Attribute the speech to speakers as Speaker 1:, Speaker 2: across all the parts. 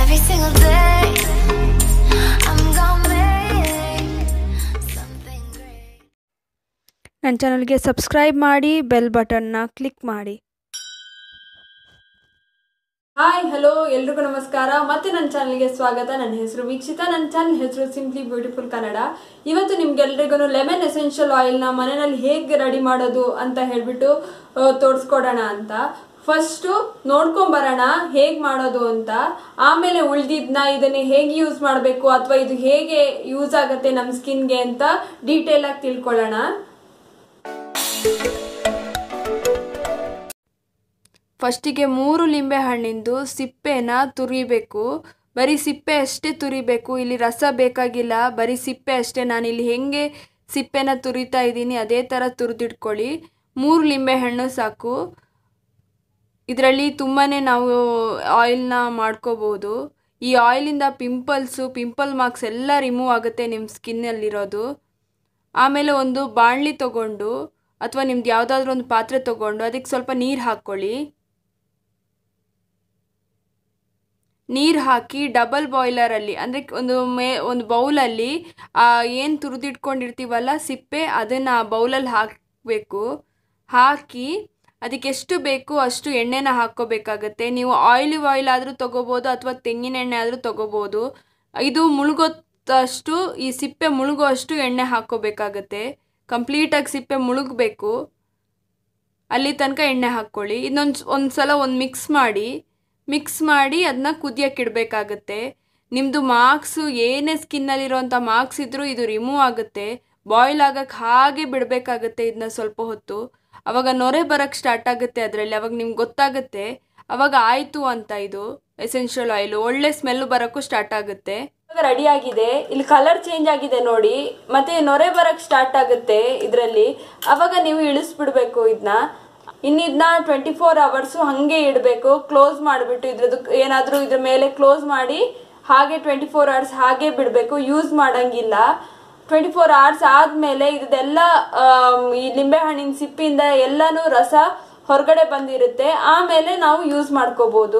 Speaker 1: Every single day, I'm gonna make something great.
Speaker 2: ನನ್ನ ಚಾನಲ್ಗೆ subscribe ಮಾಡಿ ಬೆಲ್ ಬಟನ್ನ ಕ್ಲಿಕ್ ಮಾಡಿ
Speaker 3: ಹಾಯ್ ಹಲೋ ಎಲ್ರಿಗೂ ನಮಸ್ಕಾರ ಮತ್ತೆ ನನ್ನ ಚಾನಲ್ಗೆ ಸ್ವಾಗತ ನನ್ನ ಹೆಸರು ವೀಕ್ಷಿತ ನನ್ನ ಚಾನಲ್ ಹೆಸರು ಸಿಂಪ್ಲಿ ಬ್ಯೂಟಿಫುಲ್ ಕನ್ನಡ ಇವತ್ತು ನಿಮ್ಗೆಲ್ರಿಗೂ ಲೆಮನ್ ಎಸೆನ್ಷಿಯಲ್ ಆಯಿಲ್ನ ಮನೆಯಲ್ಲಿ ಹೇಗೆ ರೆಡಿ ಮಾಡೋದು ಅಂತ ಹೇಳ್ಬಿಟ್ಟು ಆ, ತೋರಿಸ್ಕೊಡೋಣ ಅಂತ ಫಸ್ಟು ನೋಡ್ಕೊಂಬರೋಣ ಹೇಗೆ ಮಾಡೋದು ಅಂತ ಆಮೇಲೆ ಉಳ್ದಿದ್ನ ಇದನ್ನ ಹೇಗೆ ಯೂಸ್ ಮಾಡಬೇಕು ಅಥವಾ ಇದು ಹೇಗೆ ಯೂಸ್ ಆಗುತ್ತೆ ನಮ್ಮ ಸ್ಕಿನ್ಗೆ ಅಂತ ಡೀಟೇಲ್ ಆಗಿ ತಿಳ್ಕೊಳ್ಳೋಣ ಫಸ್ಟಿಗೆ ಮೂರು ಲಿಂಬೆ ಹಣ್ಣಿಂದು ಸಿಪ್ಪೆನ ತುರಿಬೇಕು ಬರೀ ಸಿಪ್ಪೆ ಅಷ್ಟೇ ತುರಿಬೇಕು ಇಲ್ಲಿ ರಸ ಬೇಕಾಗಿಲ್ಲ ಬರೀ ಸಿಪ್ಪೆ ಅಷ್ಟೇ ನಾನಿಲ್ಲಿ ಹೆಂಗೆ ಸಿಪ್ಪೆನ ತುರಿತಾ ಇದ್ದೀನಿ ಅದೇ ಥರ ತುರಿದಿಟ್ಕೊಳ್ಳಿ ಮೂರು ಲಿಂಬೆ ಹಣ್ಣು ಸಾಕು ಇದರಲ್ಲಿ ತುಂಬಾ ನಾವು ಆಯಿಲ್ನ ಮಾಡ್ಕೋಬೋದು ಈ ಆಯಿಲಿಂದ ಪಿಂಪಲ್ಸು ಪಿಂಪಲ್ ಮಾರ್ಕ್ಸ್ ಎಲ್ಲ ರಿಮೂವ್ ಆಗುತ್ತೆ ನಿಮ್ಮ ಸ್ಕಿನ್ನಲ್ಲಿರೋದು ಆಮೇಲೆ ಒಂದು ಬಾಣಲಿ ತಗೊಂಡು ಅಥವಾ ನಿಮ್ದು ಯಾವುದಾದ್ರೂ ಒಂದು ಪಾತ್ರೆ ತಗೊಂಡು ಅದಕ್ಕೆ ಸ್ವಲ್ಪ ನೀರು ಹಾಕ್ಕೊಳ್ಳಿ ನೀರು ಹಾಕಿ ಡಬಲ್ ಬಾಯ್ಲರಲ್ಲಿ ಅಂದರೆ ಒಂದು ಮೇ ಒಂದು ಬೌಲಲ್ಲಿ ಏನು ತುರಿದಿಟ್ಕೊಂಡಿರ್ತೀವಲ್ಲ ಸಿಪ್ಪೆ ಅದನ್ನು ಆ ಬೌಲಲ್ಲಿ ಹಾಕಬೇಕು ಹಾಕಿ ಅದಕ್ಕೆ ಎಷ್ಟು ಬೇಕು ಅಷ್ಟು ಎಣ್ಣೆನ ಹಾಕ್ಕೋಬೇಕಾಗತ್ತೆ ನೀವು ಆಯಿಲಿವ್ ಆಯಿಲ್ ಆದರೂ ತೊಗೋಬೋದು ಅಥವಾ ತೆಂಗಿನ ಎಣ್ಣೆ ಆದರೂ ತೊಗೋಬೋದು ಇದು ಮುಳುಗೋಷ್ಟು ಈ ಸಿಪ್ಪೆ ಮುಳುಗೋ ಅಷ್ಟು ಎಣ್ಣೆ ಹಾಕ್ಕೋಬೇಕಾಗತ್ತೆ ಕಂಪ್ಲೀಟಾಗಿ ಸಿಪ್ಪೆ ಮುಳುಗಬೇಕು ಅಲ್ಲಿ ತನಕ ಎಣ್ಣೆ ಹಾಕ್ಕೊಳ್ಳಿ ಇನ್ನೊಂದು ಒಂದು ಸಲ ಒಂದು ಮಿಕ್ಸ್ ಮಾಡಿ ಮಿಕ್ಸ್ ಮಾಡಿ ಅದನ್ನ ಕುದಿಯಕ್ಕೆ ಇಡಬೇಕಾಗತ್ತೆ ನಿಮ್ಮದು ಮಾರ್ಕ್ಸು ಏನೇ ಸ್ಕಿನ್ನಲ್ಲಿರೋಂಥ ಮಾರ್ಕ್ಸ್ ಇದ್ದರೂ ಇದು ರಿಮೂವ್ ಆಗುತ್ತೆ ಬಾಯ್ಲ್ ಆಗಕ್ಕೆ ಹಾಗೆ ಬಿಡಬೇಕಾಗತ್ತೆ ಇದನ್ನ ಸ್ವಲ್ಪ ಹೊತ್ತು ಅವಾಗ ನೊರೆ ಬರೋಕ್ಕೆ ಸ್ಟಾರ್ಟ್ ಆಗುತ್ತೆ ಅದರಲ್ಲಿ ಅವಾಗ ನಿಮ್ಗೆ ಗೊತ್ತಾಗುತ್ತೆ ಅವಾಗ ಆಯಿತು ಅಂತ ಇದು ಎಸೆನ್ಷಿಯಲ್ ಆಯಿಲು ಒಳ್ಳೆ ಸ್ಮೆಲ್ ಬರೋಕ್ಕೂ ಸ್ಟಾರ್ಟ್ ಆಗುತ್ತೆ ಇವಾಗ ರೆಡಿ ಆಗಿದೆ ಇಲ್ಲಿ ಕಲರ್ ಚೇಂಜ್ ಆಗಿದೆ ನೋಡಿ ಮತ್ತೆ ನೊರೆ ಬರಕ್ ಸ್ಟಾರ್ಟ್ ಆಗುತ್ತೆ ಇದರಲ್ಲಿ ಅವಾಗ ನೀವು ಇಳಿಸ್ಬಿಡ್ಬೇಕು ಇದನ್ನ ಇನ್ನು ಇದನ್ನ ಟ್ವೆಂಟಿ ಫೋರ್ ಅವರ್ಸು ಹಾಗೆ ಇಡಬೇಕು ಕ್ಲೋಸ್ ಮಾಡಿಬಿಟ್ಟು ಇದ್ರದ್ದು ಏನಾದರೂ ಇದ್ರ ಮೇಲೆ ಕ್ಲೋಸ್ ಮಾಡಿ ಹಾಗೆ ಟ್ವೆಂಟಿ ಫೋರ್ ಅವರ್ಸ್ ಹಾಗೆ ಬಿಡಬೇಕು ಯೂಸ್ ಮಾಡಂಗಿಲ್ಲ ಟ್ವೆಂಟಿ ಫೋರ್ ಅವರ್ಸ್ ಆದಮೇಲೆ ಇದೆಲ್ಲ ಈ ಲಿಂಬೆಹಣ್ಣಿನ ಸಿಪ್ಪಿಂದ ಎಲ್ಲನೂ ರಸ ಹೊರಗಡೆ ಬಂದಿರುತ್ತೆ ಆಮೇಲೆ ನಾವು ಯೂಸ್ ಮಾಡ್ಕೋಬೋದು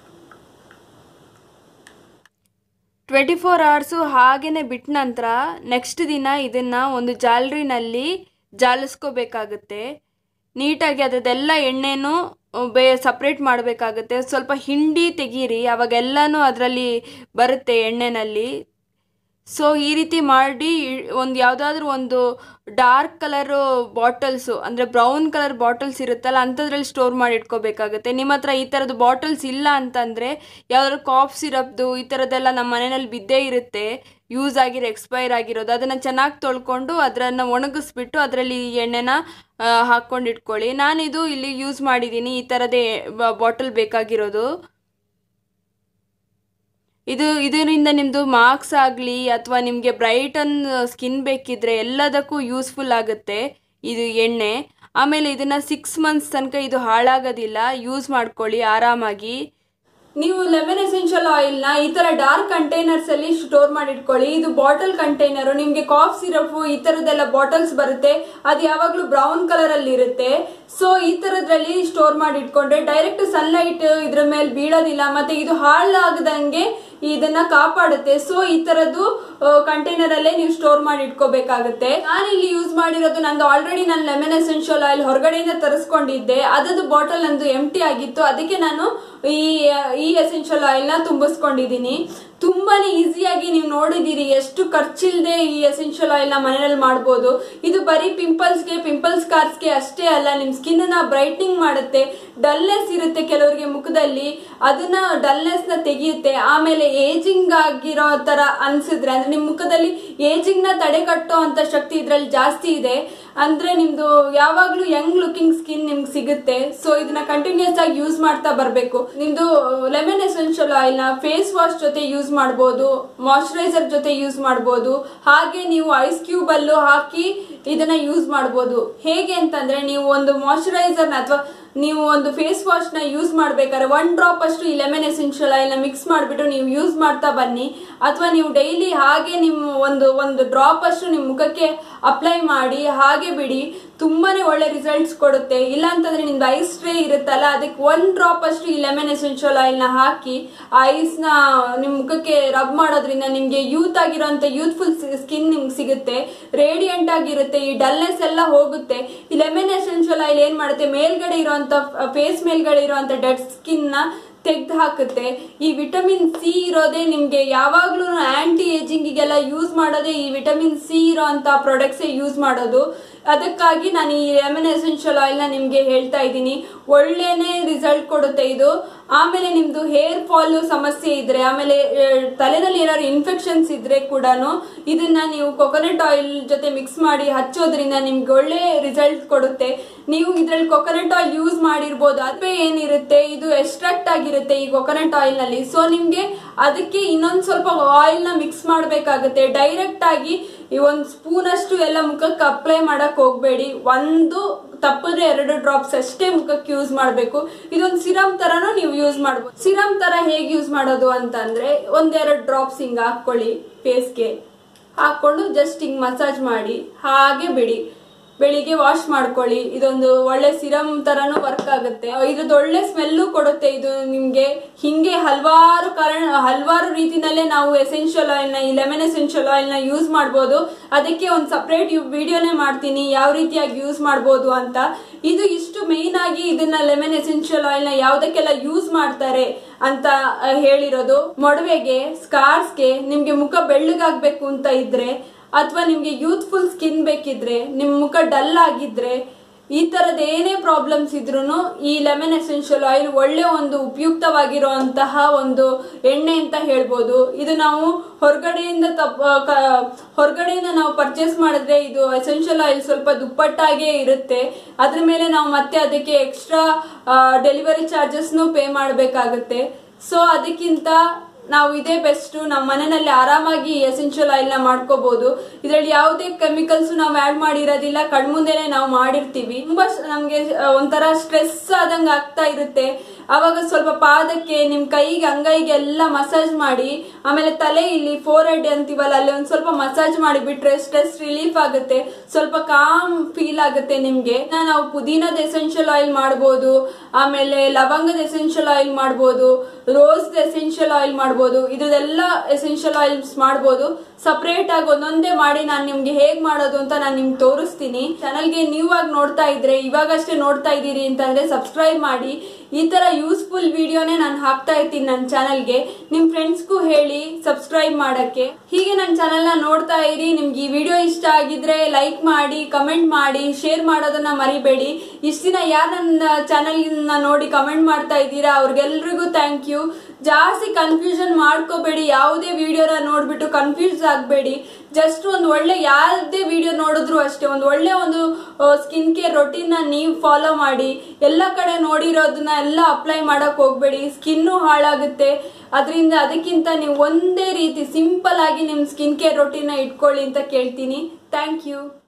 Speaker 3: ಟ್ವೆಂಟಿ ಫೋರ್ ಅವರ್ಸು ಹಾಗೇ ಬಿಟ್ಟ ನಂತರ ನೆಕ್ಸ್ಟ್ ದಿನ ಇದನ್ನು ಒಂದು ಜಾಲರಿನಲ್ಲಿ ಜಾಲಿಸ್ಕೋಬೇಕಾಗುತ್ತೆ ನೀಟಾಗಿ ಅದರದ್ದೆಲ್ಲ ಎಣ್ಣೆನೂ ಬೇ ಸಪ್ರೇಟ್ ಮಾಡಬೇಕಾಗುತ್ತೆ ಸ್ವಲ್ಪ ಹಿಂಡಿ ತೆಗೀರಿ ಅವಾಗೆಲ್ಲನೂ ಅದರಲ್ಲಿ ಬರುತ್ತೆ ಎಣ್ಣೆನಲ್ಲಿ ಸೊ ಈ ರೀತಿ ಮಾಡಿ ಒಂದು ಯಾವುದಾದ್ರೂ ಒಂದು ಡಾರ್ಕ್ ಕಲರು ಬಾಟಲ್ಸು ಅಂದರೆ ಬ್ರೌನ್ ಕಲರ್ ಬಾಟಲ್ಸ್ ಇರುತ್ತಲ್ಲ ಅಂಥದ್ರಲ್ಲಿ ಸ್ಟೋರ್ ಮಾಡಿ ಇಟ್ಕೋಬೇಕಾಗುತ್ತೆ ನಿಮ್ಮ ಹತ್ರ ಈ ಥರದ್ದು ಬಾಟಲ್ಸ್ ಇಲ್ಲ ಅಂತಂದರೆ ಯಾವುದಾದ್ರು ಕಾಫ್ ಸಿರಪ್ದು ಈ ಥರದ್ದೆಲ್ಲ ನಮ್ಮ ಮನೆಯಲ್ಲಿ ಬಿದ್ದೇ ಇರುತ್ತೆ ಯೂಸ್ ಆಗಿರೋ ಎಕ್ಸ್ಪೈರ್ ಆಗಿರೋದು ಅದನ್ನು ಚೆನ್ನಾಗಿ ತೊಳ್ಕೊಂಡು ಅದನ್ನು ಒಣಗಿಸ್ಬಿಟ್ಟು ಅದರಲ್ಲಿ ಈ ಎಣ್ಣೆನ ಆ, ಹಾಕ್ಕೊಂಡು ಇಟ್ಕೊಳ್ಳಿ ನಾನಿದು ಇಲ್ಲಿ ಯೂಸ್ ಮಾಡಿದ್ದೀನಿ ಈ ಥರದೇ ಬಾಟಲ್ ಬೇಕಾಗಿರೋದು ಇದು ಇದರಿಂದ ನಿಮ್ಮದು ಮಾರ್ಕ್ಸ್ ಆಗಲಿ ಅಥವಾ ನಿಮಗೆ ಬ್ರೈಟನ್ ಸ್ಕಿನ್ ಬೇಕಿದ್ರೆ ಎಲ್ಲದಕ್ಕೂ ಯೂಸ್ಫುಲ್ ಆಗುತ್ತೆ ಇದು ಎಣ್ಣೆ ಆಮೇಲೆ ಇದನ್ನು ಸಿಕ್ಸ್ ಮಂತ್ಸ್ ತನಕ ಇದು ಹಾಳಾಗೋದಿಲ್ಲ ಯೂಸ್ ಮಾಡ್ಕೊಳ್ಳಿ ಆರಾಮಾಗಿ ನೀವು ಲೆಮನ್ ಎಸೆನ್ಷಿಯಲ್ ಆಯಿಲ್ನ ಈ ತರ ಡಾರ್ಕ್ ಕಂಟೈನರ್ಸ್ ಅಲ್ಲಿ ಸ್ಟೋರ್ ಮಾಡಿ ಇಟ್ಕೊಳ್ಳಿ ಇದು ಬಾಟಲ್ ಕಂಟೈನರ್ ನಿಮ್ಗೆ ಕಾಫ್ ಸಿರಪ್ ಈ ತರದೆಲ್ಲ ಬಾಟಲ್ಸ್ ಬರುತ್ತೆ ಅದು ಯಾವಾಗ್ಲೂ ಬ್ರೌನ್ ಕಲರ್ ಅಲ್ಲಿ ಇರುತ್ತೆ ಸೊ ಈ ತರದ್ರಲ್ಲಿ ಸ್ಟೋರ್ ಮಾಡಿ ಇಟ್ಕೊಂಡ್ರೆ ಡೈರೆಕ್ಟ್ ಸನ್ಲೈಟ್ ಇದ್ರ ಮೇಲೆ ಬೀಳೋದಿಲ್ಲ ಮತ್ತೆ ಇದು ಹಾಳಾಗದಂಗೆ ಇದನ್ನ ಕಾಪಾಡುತ್ತೆ ಸೊ ಈ ತರದ್ದು ಕಂಟೈನರ್ ಅಲ್ಲೇ ನೀವು ಸ್ಟೋರ್ ಮಾಡಿ ಇಟ್ಕೋಬೇಕಾಗುತ್ತೆ ನಾನು ಇಲ್ಲಿ ಯೂಸ್ ಮಾಡಿರೋದು ನಂದು ಆಲ್ರೆಡಿ ನಾನು ಲೆಮನ್ ಎಸೆನ್ಷಿಯಲ್ ಆಯಿಲ್ ಹೊರಗಡೆಯಿಂದ ತರಿಸ್ಕೊಂಡಿದ್ದೆ ಅದದ್ದು ಬಾಟಲ್ ನಂದು ಎಂಟಿ ಆಗಿತ್ತು ಅದಕ್ಕೆ ನಾನು ಈ ಈ ಎಸೆನ್ಷಿಯಲ್ ಆಯಿಲ್ನ ತುಂಬಿಸ್ಕೊಂಡಿದ್ದೀನಿ ತುಂಬಾನೇ ಈಸಿಯಾಗಿ ನೀವು ನೋಡಿದ್ದೀರಿ ಎಷ್ಟು ಖರ್ಚಿಲ್ಲದೆ ಈ ಎಸೆನ್ಷಿಯಲ್ ಆಯಿಲ್ನ ಮನೆಯಲ್ಲಿ ಮಾಡ್ಬೋದು ಇದು ಬರೀ ಪಿಂಪಲ್ಸ್ಗೆ ಪಿಂಪಲ್ಸ್ ಕಾರ್ಸ್ಗೆ ಅಷ್ಟೇ ಅಲ್ಲ ನಿಮ್ಮ ಸ್ಕಿನ್ನ ಬ್ರೈಟ್ನಿಂಗ್ ಮಾಡುತ್ತೆ ಡಲ್ನೆಸ್ ಇರುತ್ತೆ ಕೆಲವರಿಗೆ ಮುಖದಲ್ಲಿ ಅದನ್ನ ಡಲ್ನೆಸ್ ನ ತೆಗೆಯುತ್ತೆ ಆಮೇಲೆ ಏಜಿಂಗ್ ಆಗಿರೋ ತರ ಅನ್ಸಿದ್ರೆ ಅಂದ್ರೆ ನಿಮ್ ಮುಖದಲ್ಲಿ ಏಜಿಂಗ್ ನ ತಡೆ ಕಟ್ಟೋ ಅಂತ ಶಕ್ತಿ ಇದ್ರಲ್ಲಿ ಜಾಸ್ತಿ ಇದೆ ಅಂದ್ರೆ ನಿಮ್ದು ಯಾವಾಗ್ಲೂ ಯಂಗ್ ಲುಕಿಂಗ್ ಸ್ಕಿನ್ ನಿಮ್ಗೆ ಸಿಗುತ್ತೆ ಸೊ ಇದನ್ನ ಕಂಟಿನ್ಯೂಸ್ ಆಗಿ ಯೂಸ್ ಮಾಡ್ತಾ ಬರ್ಬೇಕು ನಿಮ್ದು ಲೆಮನ್ ಎಸೆನ್ಷಿಯಲ್ ಆಯಿಲ್ ನ ಫೇಸ್ ವಾಶ್ ಜೊತೆ ಯೂಸ್ ಮಾಡ್ಬೋದು ಮಾಯಶ್ಚರೈಸರ್ ಜೊತೆ ಯೂಸ್ ಮಾಡ್ಬೋದು ಹಾಗೆ ನೀವು ಐಸ್ ಕ್ಯೂಬ್ ಅಲ್ಲೂ ಹಾಕಿ ಇದನ್ನ ಯೂಸ್ ಮಾಡ್ಬೋದು ಹೇಗೆ ಅಂತಂದ್ರೆ ನೀವು ಒಂದು ಮಾಯಶ್ಚರೈಸರ್ನ ಅಥವಾ ನೀವು ಒಂದು ಫೇಸ್ ವಾಶ್ ನ ಯೂಸ್ ಮಾಡ್ಬೇಕಾದ್ರೆ ಒನ್ ಡ್ರಾಪ್ ಅಷ್ಟು ಈ ಲೆಮನ್ ಎಸೆನ್ಷಿಯಲ್ ಆಯಿಲ್ ನ ಮಿಕ್ಸ್ ಮಾಡಿಬಿಟ್ಟು ನೀವು ಯೂಸ್ ಮಾಡ್ತಾ ಬನ್ನಿ ಅಥವಾ ನೀವು ಡೈಲಿ ಹಾಗೆ ನಿಮ್ಮ ಒಂದು ಒಂದು ಡ್ರಾಪ್ ಅಷ್ಟು ನಿಮ್ಮ ಮುಖಕ್ಕೆ ಅಪ್ಲೈ ಮಾಡಿ ಹಾಗೆ ಹಾಗೆ ಬಿಡಿ ತುಂಬಾನೇ ಒಳ್ಳೆ ರಿಸಲ್ಟ್ಸ್ ಕೊಡುತ್ತೆ ಇಲ್ಲ ಅಂತಂದ್ರೆ ನಿಮ್ದು ಐಸ್ ಟ್ರೇ ಇರುತ್ತಲ್ಲ ಅದಕ್ಕೆ ಒಂದ್ ಡ್ರಾಪ್ ಅಷ್ಟು ಈ ಲೆಮನ್ ಎಸೆನ್ಷಿಯಲ್ ಆಯಿಲ್ ನ ಹಾಕಿ ಐಸ್ ನ ನಿಮ್ ಮುಖಕ್ಕೆ ರಬ್ ಮಾಡೋದ್ರಿಂದ ನಿಮ್ಗೆ ಯೂತ್ ಆಗಿರೋಂತ ಯೂತ್ಫುಲ್ ಸ್ಕಿನ್ ನಿಮ್ಗೆ ಸಿಗುತ್ತೆ ರೇಡಿಯಂಟ್ ಆಗಿರುತ್ತೆ ಈ ಡಲ್ನೆಸ್ ಎಲ್ಲ ಹೋಗುತ್ತೆ ಈ ಲೆಮನ್ ಎಸೆನ್ಷಿಯಲ್ ಆಯಿಲ್ ಏನ್ ಮಾಡುತ್ತೆ ಮೇಲ್ಗಡೆ ಇರುವಂತ ಫೇಸ್ ಮೇಲ್ಗಡೆ ಇರುವಂತ ಡೆಡ್ ಸ್ಕಿನ್ ನ ತೆಗ್ದು ಹಾಕುತ್ತೆ ಈ ವಿಟಮಿನ್ ಸಿ ಇರೋದೇ ನಿಮ್ಗೆ ಯಾವಾಗ್ಲೂ ಆಂಟಿ ಏಜಿಂಗಿಗೆಲ್ಲ ಯೂಸ್ ಮಾಡೋದೇ ಈ ವಿಟಮಿನ್ ಸಿ ಇರೋ ಅಂತ ಪ್ರಾಡಕ್ಟ್ಸ್ ಯೂಸ್ ಮಾಡೋದು ಅದಕ್ಕಾಗಿ ನಾನು ಈ ಲೆಮನ್ ಎಸೆನ್ಷಿಯಲ್ ಆಯಿಲ್ ನ ನಿಮ್ಗೆ ಹೇಳ್ತಾ ಇದ್ದೀನಿ ಒಳ್ಳೆನೆ ರಿಸಲ್ಟ್ ಕೊಡುತ್ತೆ ಇದು ಆಮೇಲೆ ನಿಮ್ದು ಹೇರ್ ಫಾಲ್ ಸಮಸ್ಯೆ ಇದ್ರೆ ಆಮೇಲೆ ಆ, ತಲೆನಲ್ಲಿ ಏನಾದ್ರು ಇನ್ಫೆಕ್ಷನ್ಸ್ ಇದ್ರೆ ಕೂಡ ಇದನ್ನ ನೀವು ಕೊಕೊನಟ್ ಆಯಿಲ್ ಜೊತೆ ಮಿಕ್ಸ್ ಮಾಡಿ ಹಚ್ಚೋದ್ರಿಂದ ನಿಮ್ಗೆ ಒಳ್ಳೆ ರಿಸಲ್ಟ್ ಕೊಡುತ್ತೆ ನೀವು ಇದ್ರಲ್ಲಿ ಕೊಕೊನಟ್ ಆಯಿಲ್ ಯೂಸ್ ಮಾಡಿರ್ಬೋದು ಅದೇ ಏನಿರುತ್ತೆ ಇದು ಎಕ್ಸ್ಟ್ರಾಕ್ಟ್ ಆಗಿರುತ್ತೆ ಈ ಕೊಕೊನಟ್ ಆಯಿಲ್ ನಲ್ಲಿ ಸೊ ನಿಮ್ಗೆ ಅದಕ್ಕೆ ಇನ್ನೊಂದ್ ಸ್ವಲ್ಪ ಆಯಿಲ್ ನ ಮಿಕ್ಸ್ ಮಾಡ್ಬೇಕಾಗುತ್ತೆ ಡೈರೆಕ್ಟ್ ಆಗಿ ಈ ಒಂದ್ ಸ್ಪೂನ್ ಅಷ್ಟು ಎಲ್ಲ ಮುಖಕ್ಕೆ ಅಪ್ಲೈ ಮಾಡಕ್ ಹೋಗ್ಬೇಡಿ ಒಂದು ತಪ್ಪಿದ್ರೆ ಎರಡು ಡ್ರಾಪ್ಸ್ ಅಷ್ಟೇ ಮುಖಕ್ಕೆ ಯೂಸ್ ಮಾಡಬೇಕು ಇದೊಂದು ಸಿರಮ್ ತರನು ನೀವು ಯೂಸ್ ಮಾಡ್ಬೋದು ಸಿರಮ್ ತರ ಹೇಗೆ ಯೂಸ್ ಮಾಡೋದು ಅಂತಂದ್ರೆ ಒಂದೆರಡು ಡ್ರಾಪ್ಸ್ ಹಿಂಗ್ ಹಾಕೊಳ್ಳಿ ಫೇಸ್ಗೆ ಹಾಕೊಂಡು ಜಸ್ಟ್ ಹಿಂಗ್ ಮಸಾಜ್ ಮಾಡಿ ಹಾಗೆ ಬಿಡಿ ಬೆಳಿಗ್ಗೆ ವಾಶ್ ಮಾಡ್ಕೊಳ್ಳಿ ಇದೊಂದು ಒಳ್ಳೆ ಸಿರಮ್ ತರನು ವರ್ಕ್ ಆಗುತ್ತೆ ಇದ್ರದ್ದು ಒಳ್ಳೆ ಸ್ಮೆಲ್ಲು ಕೊಡುತ್ತೆ ಇದು ನಿಮ್ಗೆ ಹಿಂಗೆ ಹಲವಾರು ಕಾರಣ ಹಲವಾರು ರೀತಿನಲ್ಲೇ ನಾವು ಎಸೆನ್ಷಿಯಲ್ ಆಯಿಲ್ ನ ಈ ಲೆಮನ್ ಎಸೆನ್ಷಿಯಲ್ ಆಯಿಲ್ ನ ಯೂಸ್ ಮಾಡ್ಬೋದು ಅದಕ್ಕೆ ಒಂದು ಸಪ್ರೇಟ್ ವಿಡಿಯೋನೇ ಮಾಡ್ತೀನಿ ಯಾವ ರೀತಿಯಾಗಿ ಯೂಸ್ ಮಾಡ್ಬೋದು ಅಂತ ಇದು ಇಷ್ಟು ಮೇಯ್ನ್ ಆಗಿ ಇದನ್ನ ಲೆಮನ್ ಎಸೆನ್ಷಿಯಲ್ ಆಯಿಲ್ ನ ಯಾವ್ದಕ್ಕೆಲ್ಲ ಯೂಸ್ ಮಾಡ್ತಾರೆ ಅಂತ ಆ, ಹೇಳಿರೋದು ಮೊಡವೆಗೆ ಸ್ಕಾರ್ಸ್ಗೆ ನಿಮ್ಗೆ ಮುಖ ಬೆಳ್ಳಗಾಗ್ಬೇಕು ಅಂತ ಇದ್ರೆ ಅಥವಾ ನಿಮ್ಗೆ ಯೂತ್ಫುಲ್ ಸ್ಕಿನ್ ಬೇಕಿದ್ರೆ ನಿಮ್ ಮುಖ ಡಲ್ ಆಗಿದ್ರೆ ಈ ತರದ ಏನೇ ಪ್ರಾಬ್ಲಮ್ಸ್ ಇದ್ರೂ ಈ ಲೆಮನ್ ಎಸೆನ್ಷಿಯಲ್ ಆಯಿಲ್ ಒಳ್ಳೆ ಒಂದು ಉಪಯುಕ್ತವಾಗಿರುವಂತಹ ಒಂದು ಎಣ್ಣೆ ಅಂತ ಹೇಳ್ಬೋದು ಇದು ನಾವು ಹೊರಗಡೆಯಿಂದ ತಪ್ ಕ- ಹೊರಗಡೆಯಿಂದ ನಾವು ಪರ್ಚೇಸ್ ಮಾಡಿದ್ರೆ ಇದು ಎಸೆನ್ಷಿಯಲ್ ಆಯಿಲ್ ಸ್ವಲ್ಪ ದುಪ್ಪಟ್ಟಾಗೇ ಇರುತ್ತೆ ಅದ್ರ ಮೇಲೆ ನಾವು ಮತ್ತೆ ಅದಕ್ಕೆ ಎಕ್ಸ್ಟ್ರಾ ಡೆಲಿವರಿ ಚಾರ್ಜಸ್ನು ಪೇ ಮಾಡಬೇಕಾಗುತ್ತೆ ಸೊ ಅದಕ್ಕಿಂತ ನಾವು ಇದೇ ಬೆಸ್ಟ್ ನಮ್ಮ ಮನೆಯಲ್ಲಿ ಆರಾಮಾಗಿ ಎಸೆನ್ಷಿಯಲ್ ಆಯಿಲ್ ನ ಮಾಡ್ಕೋಬಹುದು ಇದರಲ್ಲಿ ಯಾವುದೇ ಕೆಮಿಕಲ್ಸ್ ನಾವು ಆಡ್ ಮಾಡಿರೋದಿಲ್ಲ ಕಣ್ಮುಂದೆನೆ ನಾವು ಮಾಡಿರ್ತೀವಿ ತುಂಬಾ ಸ್- ನಮ್ಗೆ ಆ, ಒಂಥರ ಸ್ಟ್ರೆಸ್ ಆದಂಗ ಆಗ್ತಾ ಇರುತ್ತೆ ಅವಾಗ ಸ್ವಲ್ಪ ಪಾದಕ್ಕೆ ನಿಮ್ ಕೈಗೆ ಅಂಗೈಗೆ ಎಲ್ಲ ಮಸಾಜ್ ಮಾಡಿ ಆಮೇಲೆ ತಲೆ ಇಲ್ಲಿ ಫೋರ್ ಹೆಡ್ ಅಂತೀವಲ್ಲ ಅಲ್ಲಿ ಒಂದ್ ಸ್ವಲ್ಪ ಮಸಾಜ್ ಮಾಡಿ ಬಿಟ್ರೆ ಸ್ಟ್ರೆಸ್ ರಿಲೀಫ್ ಆಗುತ್ತೆ ಸ್ವಲ್ಪ ಕಾಮ್ ಫೀಲ್ ಆಗುತ್ತೆ ನಿಮ್ಗೆ ಇನ್ನ ನಾವು ಪುದೀನದ ಎಸೆನ್ಷಿಯಲ್ ಆಯಿಲ್ ಮಾಡ್ಬೋದು ಆಮೇಲೆ ಲವಂಗದ ಎಸೆನ್ಷಿಯಲ್ ಆಯಿಲ್ ಮಾಡ್ಬೋದು ರೋಸ್ ಎಸೆನ್ಷಿಯಲ್ ಆಯಿಲ್ ಮಾಡ್ಬೋದು ಇದೆಲ್ಲ ಎಸೆನ್ಷಿಯಲ್ ಆಯಿಲ್ಸ್ ಮಾಡ್ಬೋದು ಸಪರೇಟ್ ಆಗಿ ಒಂದೊಂದೇ ಮಾಡಿ ನಾನು ನಿಮ್ಗೆ ಹೇಗ್ ಮಾಡೋದು ಅಂತ ನಾನು ನಿಮ್ಗೆ ತೋರಿಸ್ತೀನಿ ಚಾನಲ್ಗೆ ನೀವು ಆಗಿ ನೋಡ್ತಾ ಇದ್ರೆ ಇವಾಗಷ್ಟೇ ನೋಡ್ತಾ ಇದ್ದೀರಿ ಅಂತಂದ್ರೆ ಸಬ್ಸ್ಕ್ರೈಬ್ ಮಾಡಿ ಈ ತರ ಯೂಸ್ಫುಲ್ ವಿಡಿಯೋನೇ ನಾನು ಹಾಕ್ತಾ ಇರ್ತೀನಿ ನನ್ನ ಚಾನಲ್ಗೆ ನಿಮ್ ಫ್ರೆಂಡ್ಸ್ಗೂ ಹೇಳಿ ಸಬ್ಸ್ಕ್ರೈಬ್ ಮಾಡಕ್ಕೆ ಹೀಗೆ ನನ್ನ ಚಾನಲ್ನ ನೋಡ್ತಾ ಇರಿ ನಿಮ್ಗೆ ಈ ವಿಡಿಯೋ ಇಷ್ಟ ಆಗಿದ್ರೆ ಲೈಕ್ ಮಾಡಿ ಕಮೆಂಟ್ ಮಾಡಿ ಶೇರ್ ಮಾಡೋದನ್ನ ಮರಿಬೇಡಿ ಇಷ್ಟ ದಿನ ಯಾರು ನನ್ನ ಚಾನಲ್ ನೋಡಿ ಕಮೆಂಟ್ ಮಾಡ್ತಾ ಇದ್ದೀರಾ ಅವ್ರಿಗೆಲ್ರಿಗೂ ಥ್ಯಾಂಕ್ ಯು ಜಾಸ್ತಿ ಕನ್ಫ್ಯೂಷನ್ ಮಾಡ್ಕೋಬೇಡಿ ಯಾವುದೇ ವಿಡಿಯೋನ ನೋಡ್ಬಿಟ್ಟು ಕನ್ಫ್ಯೂಸ್ ಆಗಬೇಡಿ ಜಸ್ಟ್ ಒಂದು ಒಳ್ಳೆ ಯಾವುದೇ ವಿಡಿಯೋ ನೋಡಿದ್ರು ಅಷ್ಟೇ ಒಂದು ಒಳ್ಳೆ ಒಂದು ಸ್ಕಿನ್ ಕೇರ್ ರೊಟೀನ್ ನೀವು ಫಾಲೋ ಮಾಡಿ ಎಲ್ಲ ಕಡೆ ನೋಡಿರೋದನ್ನ ಎಲ್ಲ ಅಪ್ಲೈ ಮಾಡಕ್ ಹೋಗ್ಬೇಡಿ ಸ್ಕಿನ್ನು ಹಾಳಾಗುತ್ತೆ ಅದರಿಂದ ಅದಕ್ಕಿಂತ ನೀವು ಒಂದೇ ರೀತಿ ಸಿಂಪಲ್ ಆಗಿ ನಿಮ್ಮ ಸ್ಕಿನ್ ಕೇರ್ ರೊಟೀನ್ ಇಟ್ಕೊಳ್ಳಿ ಅಂತ ಕೇಳ್ತೀನಿ ಥ್ಯಾಂಕ್ ಯು